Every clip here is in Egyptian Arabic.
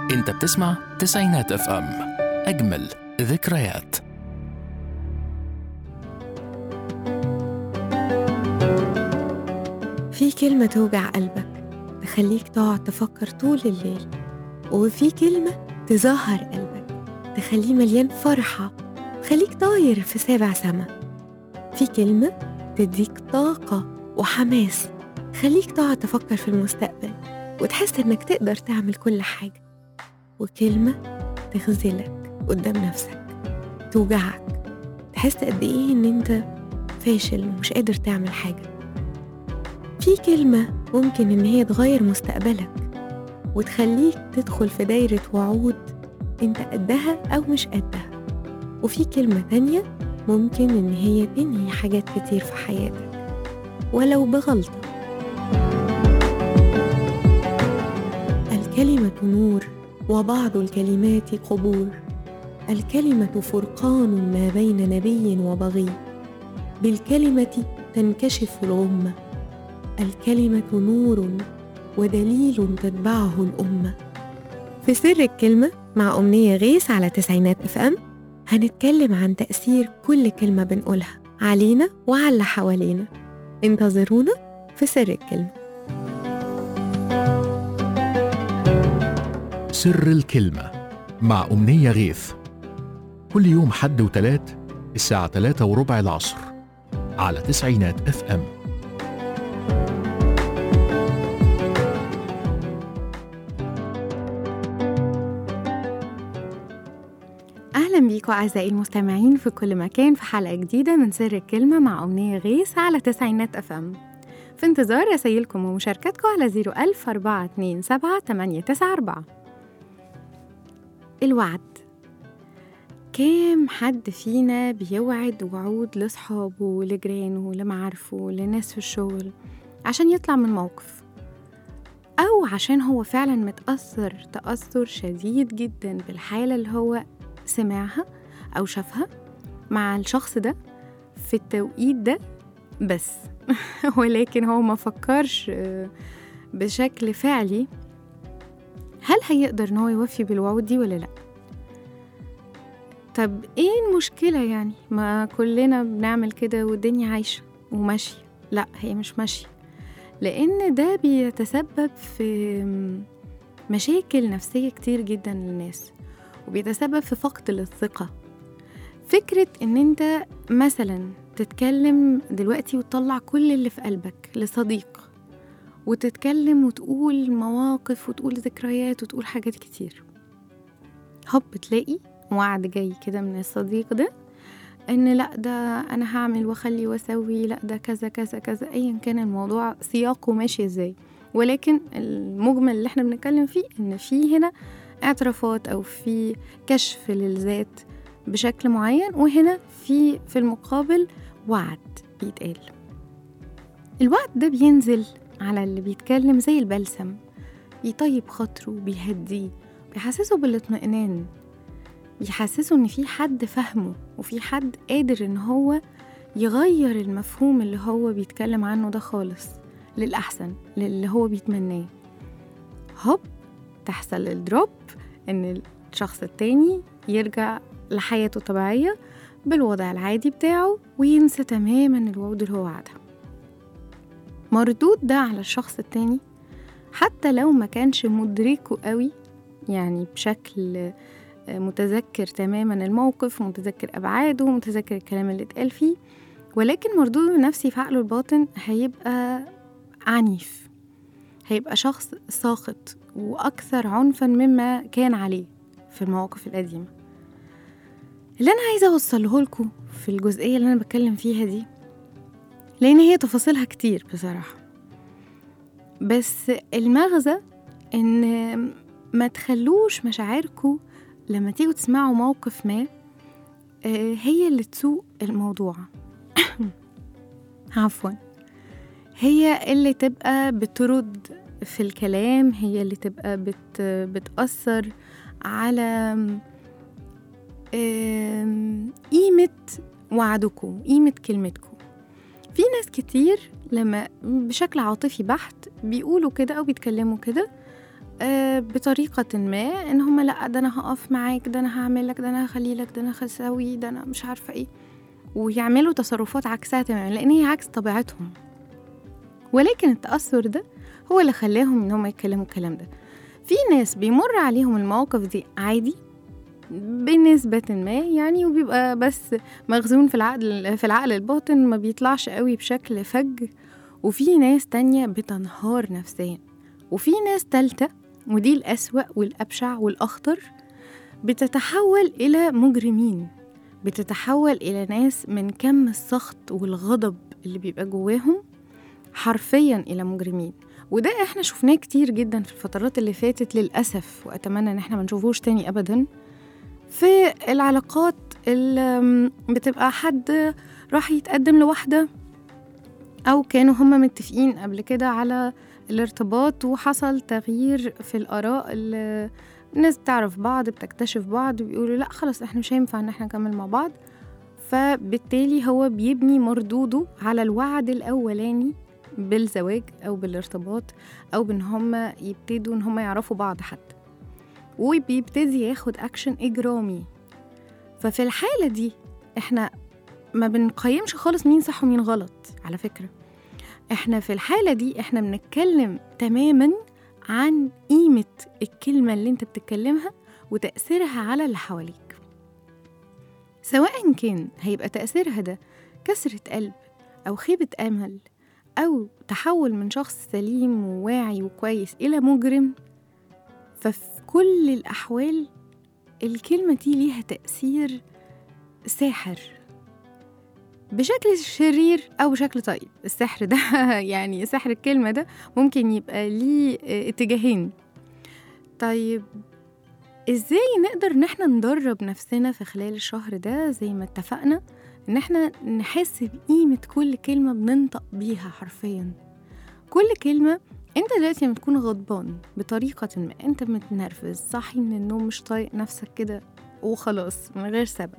انت بتسمع تسعينات اف ام اجمل ذكريات في كلمة توجع قلبك تخليك تقعد تفكر طول الليل وفي كلمة تزهر قلبك تخليه مليان فرحة تخليك طاير في سابع سما في كلمة تديك طاقة وحماس تخليك تقعد تفكر في المستقبل وتحس إنك تقدر تعمل كل حاجة وكلمة تخذلك قدام نفسك توجعك تحس قد إيه إن أنت فاشل ومش قادر تعمل حاجة في كلمة ممكن إن هي تغير مستقبلك وتخليك تدخل في دايرة وعود أنت قدها أو مش قدها وفي كلمة تانية ممكن إن هي تنهي حاجات كتير في حياتك ولو بغلطة الكلمة نور وبعض الكلمات قبور الكلمة فرقان ما بين نبي وبغي بالكلمة تنكشف الغمة الكلمة نور ودليل تتبعه الأمة في سر الكلمة مع أمنية غيث على تسعينات اف ام هنتكلم عن تأثير كل كلمة بنقولها علينا وعلى اللي حوالينا انتظرونا في سر الكلمة سر الكلمة مع أمنية غيث كل يوم حد وتلات الساعة تلاتة وربع العصر على تسعينات اف ام أهلا بيكم أعزائي المستمعين في كل مكان في حلقة جديدة من سر الكلمة مع أمنية غيث على تسعينات أف أم في انتظار رسايلكم ومشاركاتكم على 01000 427 894 الوعد كام حد فينا بيوعد وعود لصحابه لجيرانه لمعارفه لناس في الشغل عشان يطلع من موقف أو عشان هو فعلا متأثر تأثر شديد جدا بالحالة اللي هو سمعها أو شافها مع الشخص ده في التوقيت ده بس ولكن هو ما فكرش آه، بشكل فعلي هل هيقدر ان هو يوفي بالوعود دي ولا لا طب ايه المشكلة يعني ما كلنا بنعمل كده والدنيا عايشة وماشية لا هي مش ماشية لان ده بيتسبب في مشاكل نفسية كتير جدا للناس وبيتسبب في فقد للثقة فكرة ان انت مثلا تتكلم دلوقتي وتطلع كل اللي في قلبك لصديق وتتكلم وتقول مواقف وتقول ذكريات وتقول حاجات كتير هوب تلاقي وعد جاي كده من الصديق ده ان لا ده انا هعمل واخلي واسوي لا ده كذا كذا كذا ايا كان الموضوع سياقه ماشي ازاي ولكن المجمل اللي احنا بنتكلم فيه ان في هنا اعترافات او في كشف للذات بشكل معين وهنا في في المقابل وعد بيتقال الوعد ده بينزل على اللي بيتكلم زي البلسم بيطيب خاطره بيهديه بيحسسه بالاطمئنان بيحسسه ان في حد فاهمه وفي حد قادر ان هو يغير المفهوم اللي هو بيتكلم عنه ده خالص للأحسن للي هو بيتمناه هوب تحصل الدروب ان الشخص التاني يرجع لحياته الطبيعية بالوضع العادي بتاعه وينسى تماما الوعود اللي هو وعدها مردود ده على الشخص التاني حتى لو ما كانش مدركه قوي يعني بشكل متذكر تماما الموقف متذكر أبعاده متذكر الكلام اللي اتقال فيه ولكن مردوده النفسي في عقله الباطن هيبقى عنيف هيبقى شخص ساخط وأكثر عنفا مما كان عليه في المواقف القديمة اللي أنا عايزة أوصله لكم في الجزئية اللي أنا بتكلم فيها دي لأن هي تفاصيلها كتير بصراحة بس المغزى إن ما تخلوش مشاعركم لما تيجوا تسمعوا موقف ما آه، هي اللي تسوق الموضوع عفوا هي اللي تبقى بترد في الكلام هي اللي تبقى بت بتأثر على آم، قيمة وعدكم قيمة كلمتكم في ناس كتير لما بشكل عاطفي بحت بيقولوا كده أو بيتكلموا كده آه، بطريقة ما ان هم لا ده انا هقف معاك ده انا هعمل لك ده انا هخلي لك ده انا هسوي ده انا مش عارفة ايه ويعملوا تصرفات عكسها تماما لان هي عكس طبيعتهم ولكن التأثر ده هو اللي خلاهم ان هم يتكلموا الكلام ده في ناس بيمر عليهم المواقف دي عادي بنسبة ما يعني وبيبقى بس مخزون في العقل في العقل الباطن ما بيطلعش قوي بشكل فج وفي ناس تانية بتنهار نفسيا وفي ناس تالتة ودي الأسوأ والأبشع والأخطر بتتحول إلى مجرمين بتتحول إلى ناس من كم السخط والغضب اللي بيبقى جواهم حرفيا إلى مجرمين وده احنا شفناه كتير جدا في الفترات اللي فاتت للأسف وأتمنى إن احنا ما نشوفوش تاني أبدا في العلاقات اللي بتبقى حد راح يتقدم لواحدة أو كانوا هما متفقين قبل كده على الارتباط وحصل تغيير في الآراء اللي الناس بتعرف بعض بتكتشف بعض بيقولوا لا خلاص احنا مش هينفع ان احنا نكمل مع بعض فبالتالي هو بيبني مردوده على الوعد الأولاني بالزواج أو بالارتباط أو بإن هما يبتدوا إن هما يعرفوا بعض حتى وبيبتدي ياخد أكشن إجرامي ففي الحالة دي احنا ما بنقيمش خالص مين صح ومين غلط على فكرة احنا في الحالة دي احنا بنتكلم تماما عن قيمة الكلمة اللي انت بتتكلمها وتأثيرها على اللي حواليك سواء كان هيبقى تأثيرها ده كسرة قلب أو خيبة أمل أو تحول من شخص سليم وواعي وكويس إلى مجرم ففي كل الأحوال الكلمة دي ليها تأثير ساحر بشكل شرير أو بشكل طيب السحر ده يعني سحر الكلمة ده ممكن يبقى ليه اتجاهين طيب ازاي نقدر ان احنا ندرب نفسنا في خلال الشهر ده زي ما اتفقنا ان احنا نحس بقيمة كل كلمة بننطق بيها حرفيا كل كلمة انت دلوقتي لما تكون غضبان بطريقة ما انت متنرفز صاحي من النوم مش طايق نفسك كده وخلاص من غير سبب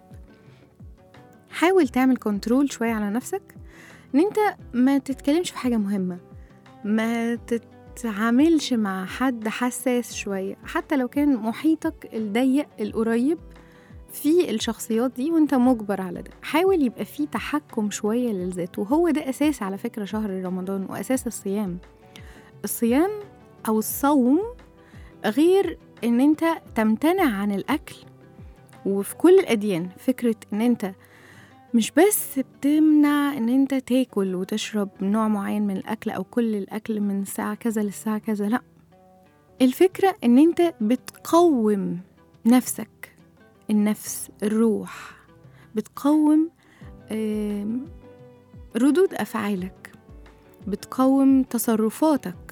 حاول تعمل كنترول شوية على نفسك ان انت ما تتكلمش في حاجة مهمة ما تتعاملش مع حد حساس شوية حتى لو كان محيطك الضيق القريب في الشخصيات دي وانت مجبر على ده حاول يبقى في تحكم شوية للذات وهو ده أساس على فكرة شهر رمضان وأساس الصيام الصيام أو الصوم غير ان انت تمتنع عن الأكل وفي كل الأديان فكرة ان انت مش بس بتمنع ان انت تاكل وتشرب نوع معين من الاكل او كل الاكل من الساعة كذا للساعة كذا لا الفكرة ان انت بتقوم نفسك النفس الروح بتقوم ردود افعالك بتقوم تصرفاتك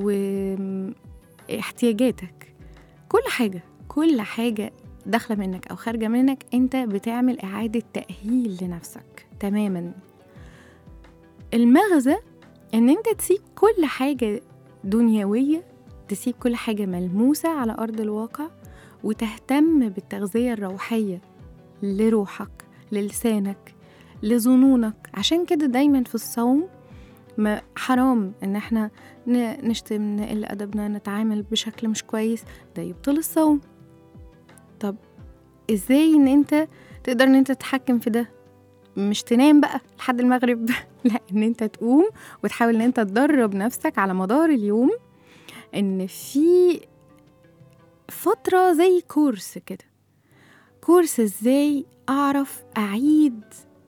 واحتياجاتك كل حاجة كل حاجة داخله منك او خارجه منك انت بتعمل اعاده تاهيل لنفسك تماما المغزى ان انت تسيب كل حاجه دنيويه تسيب كل حاجه ملموسه على ارض الواقع وتهتم بالتغذيه الروحيه لروحك للسانك لظنونك عشان كده دايما في الصوم ما حرام ان احنا نشتم نقل ادبنا نتعامل بشكل مش كويس ده يبطل الصوم طب ازاي ان انت تقدر ان انت تتحكم في ده مش تنام بقى لحد المغرب لا ان انت تقوم وتحاول ان انت تدرب نفسك على مدار اليوم ان في فترة زي كورس كده كورس ازاي اعرف اعيد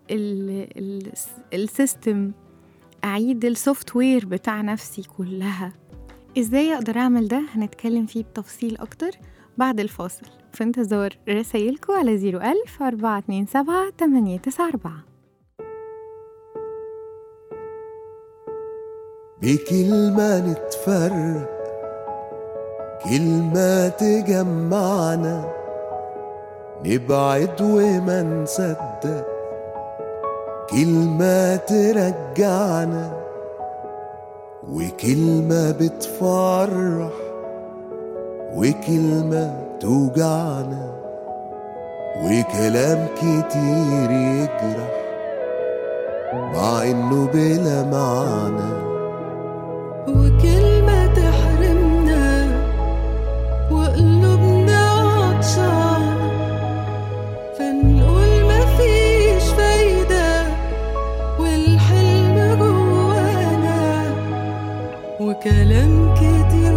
السيستم اعيد السوفت وير بتاع نفسي كلها ازاي اقدر اعمل ده هنتكلم فيه بتفصيل اكتر بعد الفاصل في انتظار رسايلكم على 01000 427 894 بكلمة نتفرق كلمة تجمعنا نبعد وما نصدق كلمة ترجعنا وكلمة بتفرح وكلمة توجعنا وكلام كتير يجرح مع انه بلا معنى وكلمة تحرمنا وكلام كتير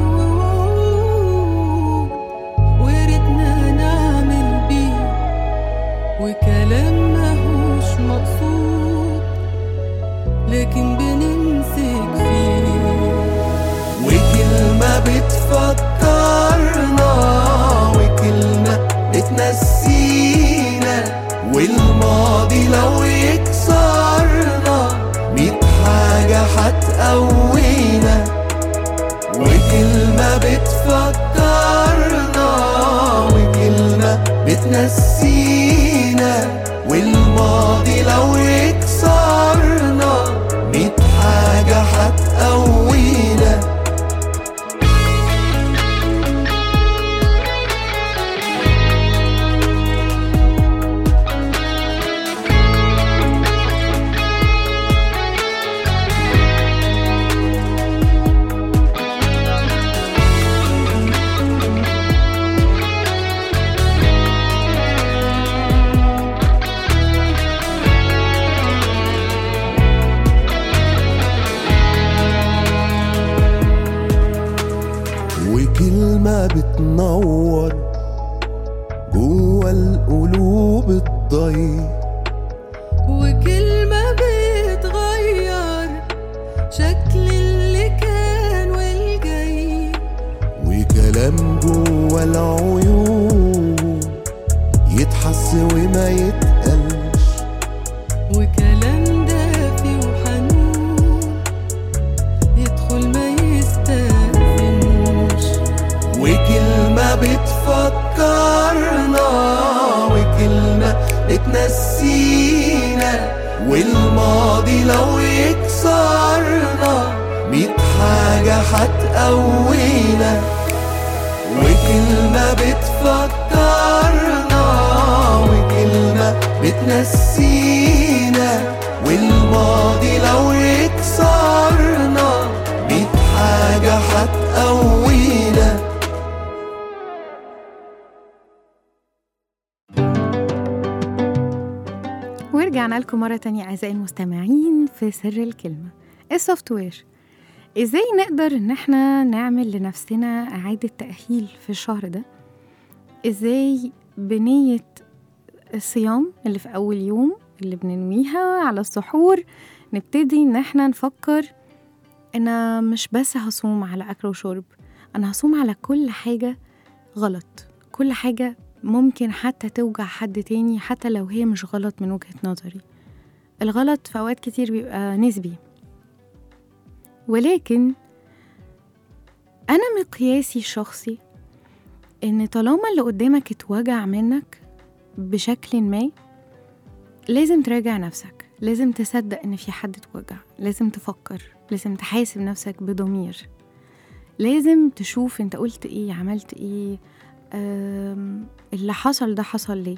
ووعود وردنا نعمل بيه وكلام ماهوش مقصود لكن بنمسك فيه وكلمة بتفكرنا وكلمة بتنسينا والماضي لو يكسرنا ميت حاجة هتقوينا وكلمة بتفكرنا وكلمة بتنسينا والماضي لو يكسرنا ميت حاجة هتقوينا وكلمة بتنور جوا القلوب الضيق وكلمة بتغير شكل اللي كان والجاي وكلام جوا العيون يتحس وما يتقلش وكلام دافي وحنون يدخل ما يستأذنش وكلمة بتفكرنا وكلمة بتنسينا والماضي لو يكسرنا ميت حاجة هتقوينا وكلمة بتفكرنا وكلمة بتنسينا والماضي لو يكسرنا ميت حاجة هتقوينا ورجعنا لكم مرة تانية أعزائي المستمعين في سر الكلمة السوفت وير إزاي نقدر إن إحنا نعمل لنفسنا إعادة تأهيل في الشهر ده إزاي بنية الصيام اللي في أول يوم اللي بننويها على السحور نبتدي إن إحنا نفكر أنا مش بس هصوم على أكل وشرب أنا هصوم على كل حاجة غلط كل حاجة ممكن حتى توجع حد تاني حتى لو هي مش غلط من وجهة نظري الغلط في أوقات كتير بيبقى نسبي ولكن أنا مقياسي الشخصي إن طالما اللي قدامك اتوجع منك بشكل ما لازم تراجع نفسك لازم تصدق إن في حد اتوجع لازم تفكر لازم تحاسب نفسك بضمير لازم تشوف انت قلت ايه عملت ايه أم، اللي حصل ده حصل ليه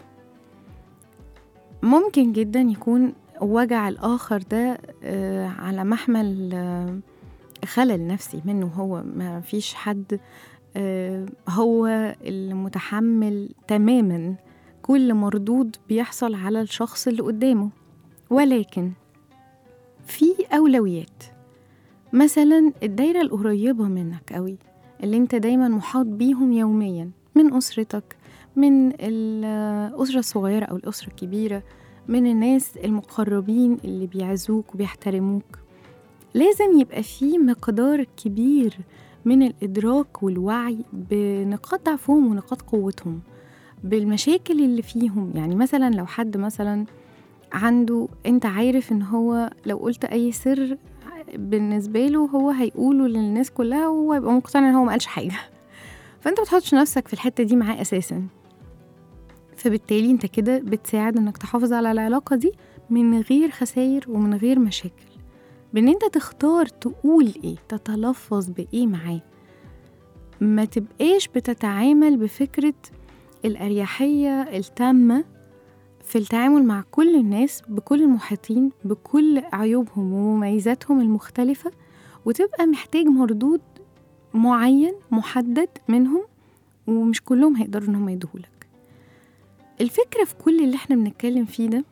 ممكن جدا يكون وجع الآخر ده آه، على محمل آه، خلل نفسي منه هو ما فيش حد آه، هو المتحمل تماما كل مردود بيحصل على الشخص اللي قدامه ولكن في أولويات مثلا الدايرة القريبة منك قوي اللي انت دايما محاط بيهم يوميا من أسرتك من الأسرة الصغيرة أو الأسرة الكبيرة من الناس المقربين اللي بيعزوك وبيحترموك لازم يبقى في مقدار كبير من الإدراك والوعي بنقاط ضعفهم ونقاط قوتهم بالمشاكل اللي فيهم يعني مثلا لو حد مثلا عنده انت عارف ان هو لو قلت اي سر بالنسبه له هو هيقوله للناس كلها وهو يبقى مقتنع ان هو ما قالش حاجه فانت ما تحطش نفسك في الحته دي معاه اساسا فبالتالي انت كده بتساعد انك تحافظ على العلاقه دي من غير خسائر ومن غير مشاكل بان انت تختار تقول ايه تتلفظ بايه معاه ما تبقاش بتتعامل بفكره الاريحيه التامه في التعامل مع كل الناس بكل المحيطين بكل عيوبهم ومميزاتهم المختلفة وتبقى محتاج مردود معين محدد منهم ومش كلهم هيقدروا انهم يديهولك الفكرة في كل اللي احنا بنتكلم فيه ده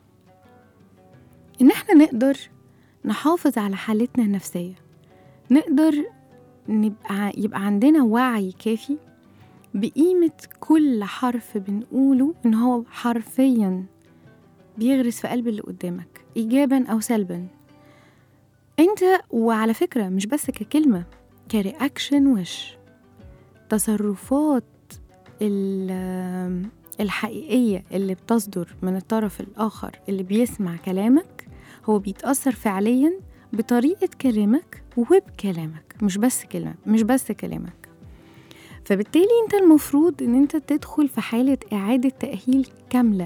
ان احنا نقدر نحافظ على حالتنا النفسية نقدر نبقى يبقى عندنا وعي كافي بقيمة كل حرف بنقوله إن هو حرفيا بيغرس في قلب اللي قدامك إيجابا أو سلبا أنت وعلى فكرة مش بس ككلمة كرياكشن وش تصرفات ال- الحقيقية اللي بتصدر من الطرف الآخر اللي بيسمع كلامك هو بيتأثر فعليا بطريقة كلامك وبكلامك مش بس كلمة مش بس كلامك فبالتالي انت المفروض ان انت تدخل في حالة إعادة تأهيل كاملة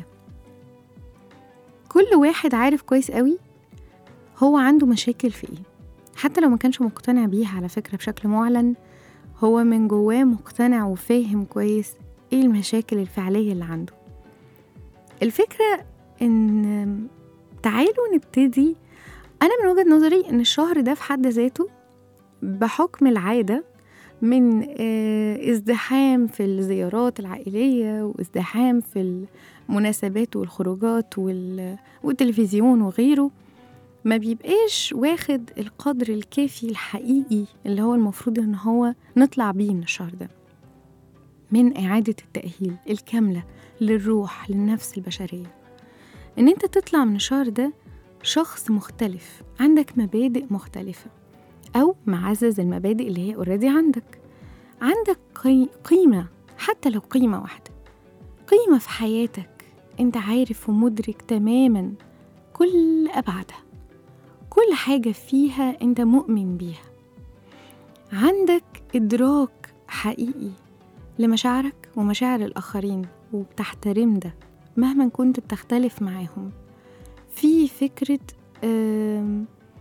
كل واحد عارف كويس قوي هو عنده مشاكل في ايه حتى لو ما كانش مقتنع بيها على فكرة بشكل معلن هو من جواه مقتنع وفاهم كويس ايه المشاكل الفعلية اللي عنده الفكرة ان تعالوا نبتدي انا من وجهة نظري ان الشهر ده في حد ذاته بحكم العادة من آه، ازدحام في الزيارات العائلية وازدحام في المناسبات والخروجات وال- والتلفزيون وغيره ما بيبقاش واخد القدر الكافي الحقيقي اللي هو المفروض ان هو نطلع بيه من الشهر ده من إعادة التأهيل الكاملة للروح للنفس البشرية إن أنت تطلع من الشهر ده شخص مختلف عندك مبادئ مختلفة أو معزز المبادئ اللي هي اوريدي عندك عندك قي- قيمة حتى لو قيمة واحدة قيمة في حياتك أنت عارف ومدرك تماما كل أبعادها كل حاجة فيها أنت مؤمن بيها عندك إدراك حقيقي لمشاعرك ومشاعر الآخرين وبتحترم ده مهما كنت بتختلف معاهم في فكرة آم،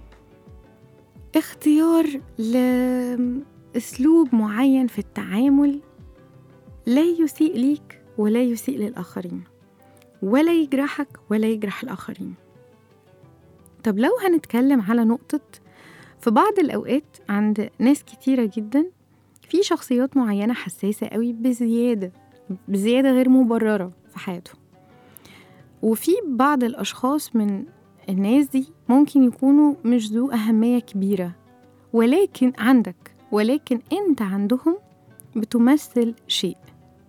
اختيار لأسلوب معين في التعامل لا يسيء ليك ولا يسيء للآخرين ولا يجرحك ولا يجرح الآخرين طب لو هنتكلم على نقطة في بعض الأوقات عند ناس كتيرة جدا في شخصيات معينة حساسة قوي بزيادة بزيادة غير مبررة في حياتهم وفي بعض الأشخاص من الناس دي ممكن يكونوا مش ذو أهمية كبيرة ولكن عندك ولكن أنت عندهم بتمثل شيء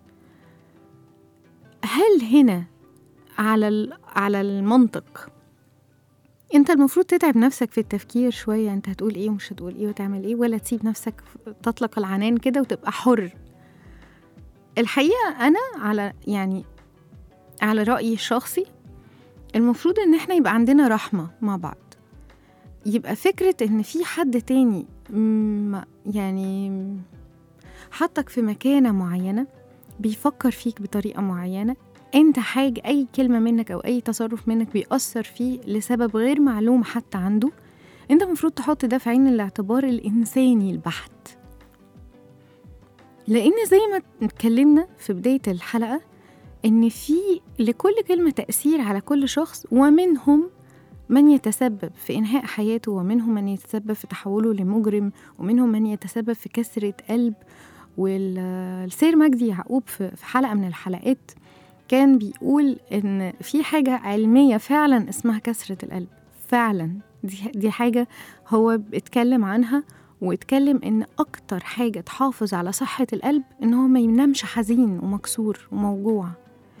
هل هنا على ال- على المنطق انت المفروض تتعب نفسك في التفكير شوية انت هتقول ايه ومش هتقول ايه وتعمل ايه ولا تسيب نفسك تطلق العنان كده وتبقى حر الحقيقة انا على يعني على رأيي الشخصي المفروض ان احنا يبقى عندنا رحمة مع بعض يبقى فكرة ان في حد تاني م- يعني حطك في مكانة معينة بيفكر فيك بطريقة معينة انت حاجة اي كلمة منك او اي تصرف منك بيأثر فيه لسبب غير معلوم حتى عنده انت المفروض تحط ده في عين الاعتبار الانساني البحت لان زي ما اتكلمنا في بداية الحلقة ان في لكل كلمة تأثير على كل شخص ومنهم من يتسبب في إنهاء حياته ومنهم من يتسبب في تحوله لمجرم ومنهم من يتسبب في كسرة قلب والسير مجدي يعقوب في في حلقة من الحلقات كان بيقول إن في حاجة علمية فعلا اسمها كسرة القلب فعلا دي, دي حاجة هو بيتكلم عنها واتكلم إن أكتر حاجة تحافظ على صحة القلب إن هو ما ينامش حزين ومكسور وموجوع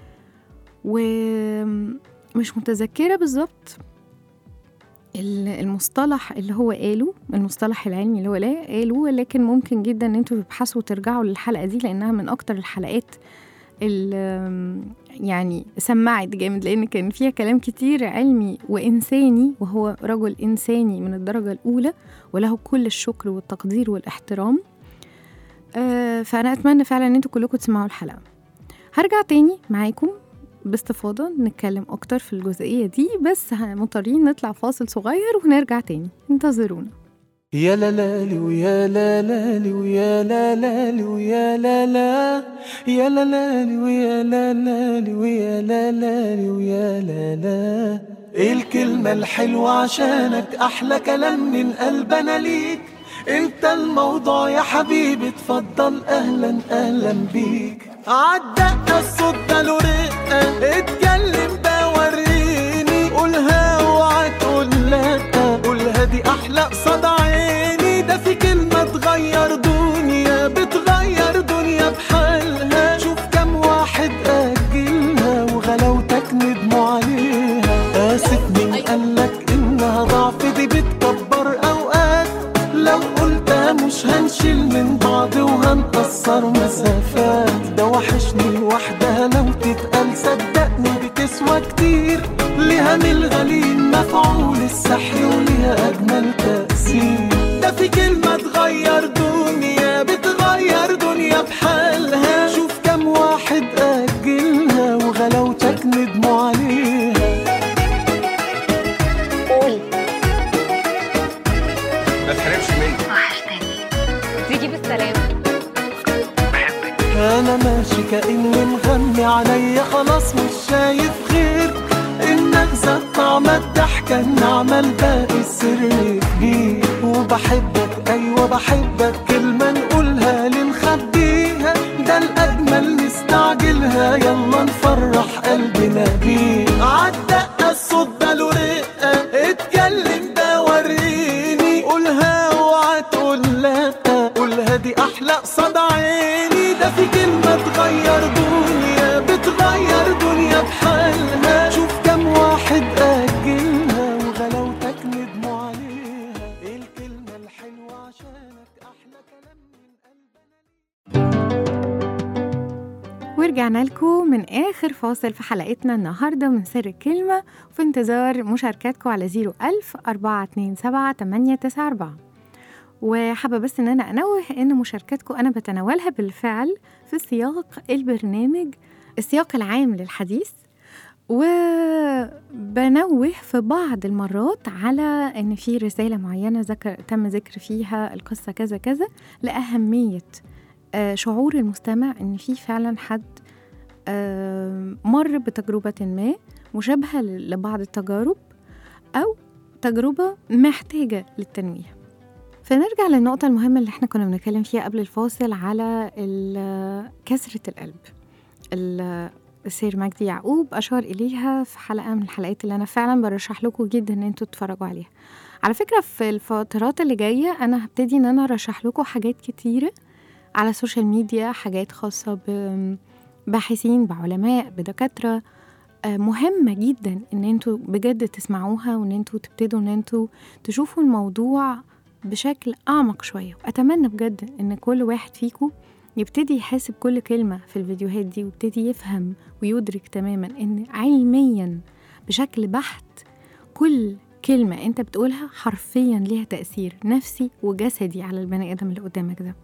ومش متذكرة بالظبط ال- المصطلح اللي هو قاله المصطلح العلمي اللي هو لا قاله لكن ممكن جدا ان انتوا تبحثوا وترجعوا للحلقة دي لانها من اكتر الحلقات اللي يعني سمعت جامد لان كان فيها كلام كتير علمي وانساني وهو رجل انساني من الدرجة الاولى وله كل الشكر والتقدير والاحترام آه، فانا اتمنى فعلا ان انتوا كلكم تسمعوا الحلقة هرجع تاني معاكم باستفاضة نتكلم أكتر في الجزئية دي بس ه- مضطرين نطلع فاصل صغير ونرجع تاني انتظرونا يا لا لالي ويا لا لالي ويا لا لالي ويا لا لا يا لا لالي ويا لا لالي ويا لا لالي ويا لا لا ايه الكلمة الحلوة عشانك أحلى كلام من قلبنا ليك انت الموضوع يا حبيبي اتفضل اهلا اهلا بيك عالدقة الصوت ده له رقة اتكلم بقى وريني قولها اوعى تقول لا قولها دي احلى قصاد عيني ده في كلمة تغير من بعض وهنقصر مسافات ده وحشني لوحدها لو تتقال صدقني بتسوى كتير ليها من الغليل مفعول السحر وليها أجمل تأثير ده في كلمة تغير دنيا بتغير دنيا بحالها شوف كم واحد أجلها وغلاوتك ندموا عليها قول ما تحرمش مني وحشتني تيجي بالسلامة انا ماشي كاني مغمي عليا خلاص مش شايف غير انك زاد طعم الضحكه النعمه الباقي السر كبير وبحبك ايوه بحبك كلمه نقولها لنخبيها ده الاجمل نستعجلها يلا نفرح قلبنا بيه عالدقه الصوت ده له رقه اتكلم ده وريني قولها اوعى تقول لا قولها دي احلى قصاد عيني ده في كلمه تغير دنيا بتغير دنيا بحالها شوف كم واحد اجلها وغلاوتك ندموا عليها ايه الكلمه الحلوه عشانك احلى كلام من قلبنا ورجعنا لكم من آخر فاصل في حلقتنا النهاردة من سر الكلمة وفي انتظار مشاركاتكم على 01000 427 894 وحابة بس إن أنا أنوه إن مشاركاتكم أنا بتناولها بالفعل في سياق البرنامج السياق العام للحديث وبنوه في بعض المرات على إن في رسالة معينة ذكر تم ذكر فيها القصة كذا كذا لأهمية آه، شعور المستمع إن في فعلا حد آه، مر بتجربة ما مشابهة ل- لبعض التجارب أو تجربة محتاجة للتنويه فنرجع للنقطة المهمة اللي احنا كنا بنتكلم فيها قبل الفاصل على ال- كسرة القلب ال- السير مجدي يعقوب أشار إليها في حلقة من الحلقات اللي أنا فعلا برشح لكم جدا إن انتوا تتفرجوا عليها على فكرة في الفترات اللي جاية أنا هبتدي إن أنا أرشح لكم حاجات كتيرة على السوشيال ميديا حاجات خاصة بباحثين بعلماء بدكاترة آه، مهمة جدا ان انتوا بجد تسمعوها وان انتوا تبتدوا ان انتوا تشوفوا الموضوع بشكل اعمق شوية واتمنى بجد ان كل واحد فيكم يبتدي يحاسب كل كلمة في الفيديوهات دي ويبتدي يفهم ويدرك تماما ان علميا بشكل بحت كل كلمة انت بتقولها حرفيا ليها تأثير نفسي وجسدي على البني آدم اللي قدامك ده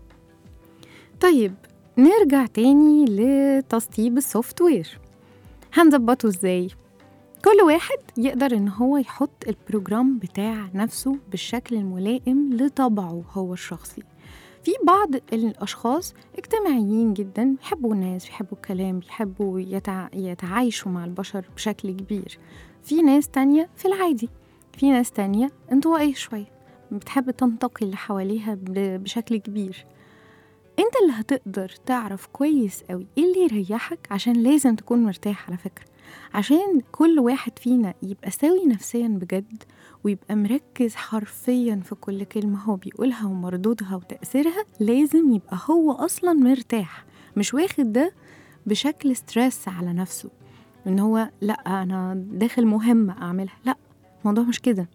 طيب نرجع تاني لتسطيب السوفت وير هنظبطه ازاي كل واحد يقدر ان هو يحط البروجرام بتاع نفسه بالشكل الملائم لطبعه هو الشخصي في بعض الاشخاص اجتماعيين جدا بيحبوا الناس بيحبوا الكلام بيحبوا يتع... يتعايشوا مع البشر بشكل كبير في ناس تانية في العادي في ناس تانية انطوائية شوية بتحب تنتقي اللي حواليها ب- بشكل كبير انت اللي هتقدر تعرف كويس قوي ايه اللي يريحك عشان لازم تكون مرتاح على فكرة عشان كل واحد فينا يبقى سوي نفسيا بجد ويبقى مركز حرفيا في كل كلمة هو بيقولها ومردودها وتأثيرها لازم يبقى هو أصلا مرتاح مش واخد ده بشكل ستريس على نفسه ان هو لا انا داخل مهمة اعملها لا الموضوع مش كده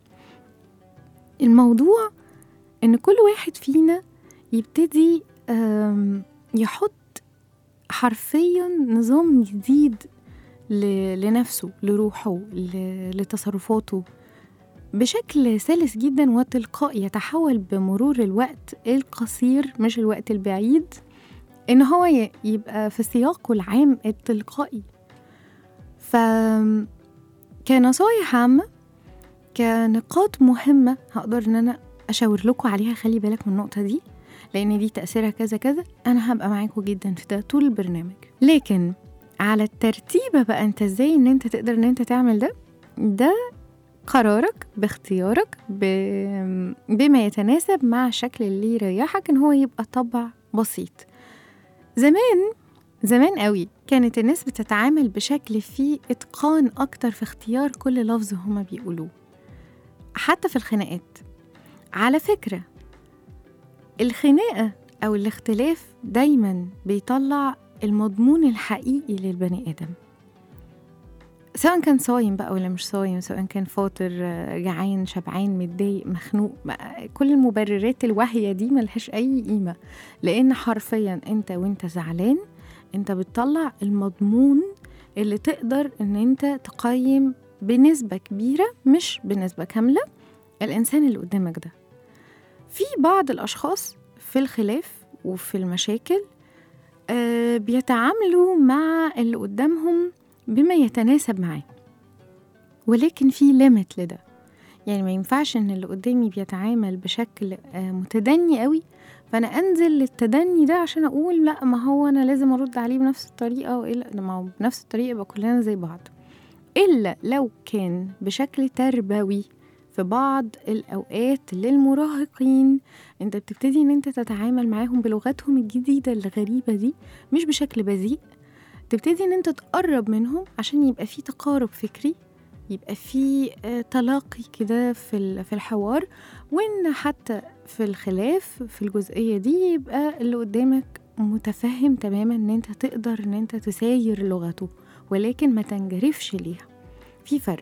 الموضوع ان كل واحد فينا يبتدي أم، يحط حرفيا نظام جديد ل- لنفسه لروحه ل- لتصرفاته بشكل سلس جدا وتلقائي يتحول بمرور الوقت القصير مش الوقت البعيد ان هو ي- يبقى في سياقه العام التلقائي ف كنصايح عامة كنقاط مهمة هقدر ان انا اشاور لكم عليها خلي بالك من النقطة دي لان دي تأثيرها كذا كذا انا هبقى معاكم جدا في ده طول البرنامج لكن على الترتيبة بقى انت ازاي ان انت تقدر ان انت تعمل ده ده قرارك باختيارك ب... بما يتناسب مع الشكل اللي يريحك ان هو يبقى طبع بسيط زمان زمان قوي كانت الناس بتتعامل بشكل فيه اتقان اكتر في اختيار كل لفظ هما بيقولوه حتى في الخناقات على فكرة الخناقة أو الاختلاف دايما بيطلع المضمون الحقيقي للبني آدم سواء كان صايم بقى ولا مش صايم سواء كان فاطر آه، جعان شبعان متضايق مخنوق ما- كل المبررات الواهية دي ملهاش أي قيمة لأن حرفيا أنت وأنت زعلان أنت بتطلع المضمون اللي تقدر أن أنت تقيم بنسبة كبيرة مش بنسبة كاملة الإنسان اللي قدامك ده في بعض الأشخاص في الخلاف وفي المشاكل آه، بيتعاملوا مع اللي قدامهم بما يتناسب معاه ولكن في ليميت لده يعني ما ينفعش ان اللي قدامي بيتعامل بشكل آه، متدني قوي فانا انزل للتدني ده عشان اقول لا ما هو انا لازم ارد عليه بنفس الطريقه والا ده ما هو بنفس الطريقه يبقى كلنا زي بعض الا لو كان بشكل تربوي في بعض الاوقات للمراهقين انت بتبتدي ان انت تتعامل معاهم بلغتهم الجديده الغريبه دي مش بشكل بذيء تبتدي ان انت تقرب منهم عشان يبقى في تقارب فكري يبقى في آه، تلاقي كده في ال- في الحوار وان حتى في الخلاف في الجزئيه دي يبقى اللي قدامك متفهم تماما ان انت تقدر ان انت تساير لغته ولكن ما تنجرفش ليها في فرق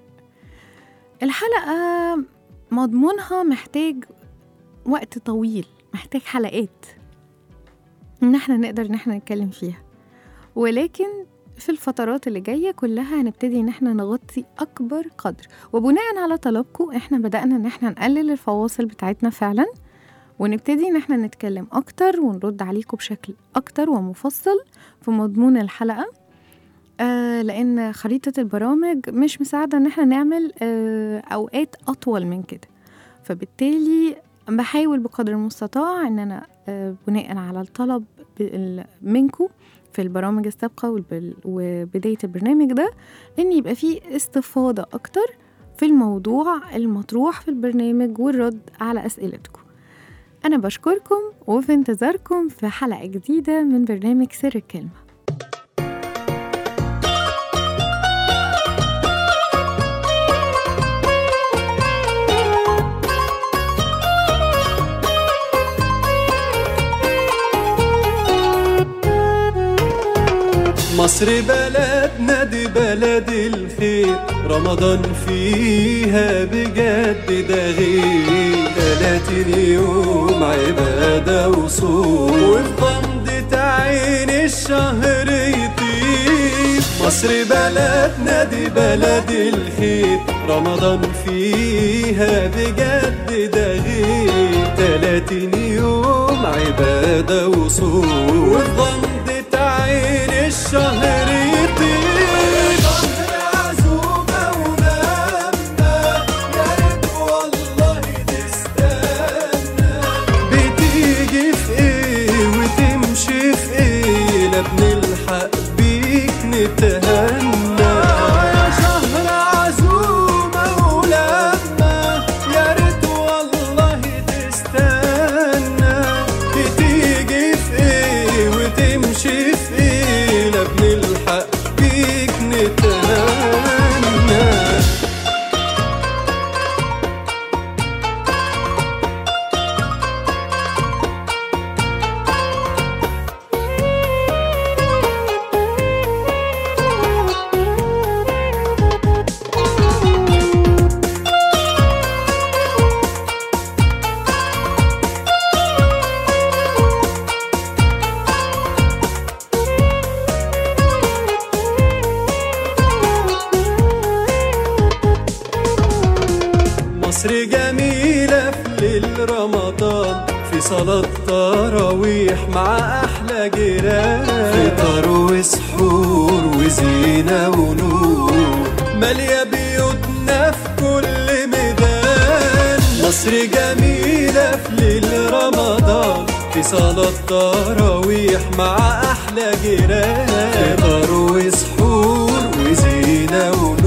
الحلقه مضمونها محتاج وقت طويل محتاج حلقات ان احنا نقدر ان احنا نتكلم فيها ولكن في الفترات اللي جاية كلها هنبتدي ان احنا نغطي اكبر قدر وبناء على طلبكم احنا بدأنا ان احنا نقلل الفواصل بتاعتنا فعلا ونبتدي ان احنا نتكلم اكتر ونرد عليكم بشكل اكتر ومفصل في مضمون الحلقة آه لان خريطة البرامج مش مساعدة ان احنا نعمل آه اوقات اطول من كده فبالتالي بحاول بقدر المستطاع ان انا آه بناء على الطلب بال- منكم في البرامج السابقة والبل- وبداية البرنامج ده إن يبقى فيه استفاضة أكتر في الموضوع المطروح في البرنامج والرد على أسئلتكم أنا بشكركم وفي انتظاركم في حلقة جديدة من برنامج سر الكلمة مصر بلدنا دي بلد الخير رمضان فيها بجد ده غير تلاتين يوم عبادة وصوم وفي غمضة عين الشهر يطير مصر بلدنا دي بلد الخير رمضان فيها بجد ده غير تلاتين يوم عبادة وصوم وفي غمضة عين الشهر يطير شهر عزومة ولما يا ريت والله تستنى بتيجي في ايه وتمشي في ايه لا بنلحق بيك نتهنى يا شهر عزومة ولما يا ريت والله تستنى بتيجي في ايه وتمشي في ايه لا بنلحق بيك نتهنى مصر جميلة في ليل رمضان في صلاة تراويح مع أحلى جيران فطار وسحور وزينة ونور مالية بيوتنا في كل ميدان مصر جميلة في ليل رمضان في صلاة تراويح مع أحلى جيران فطار وسحور وزينة ونور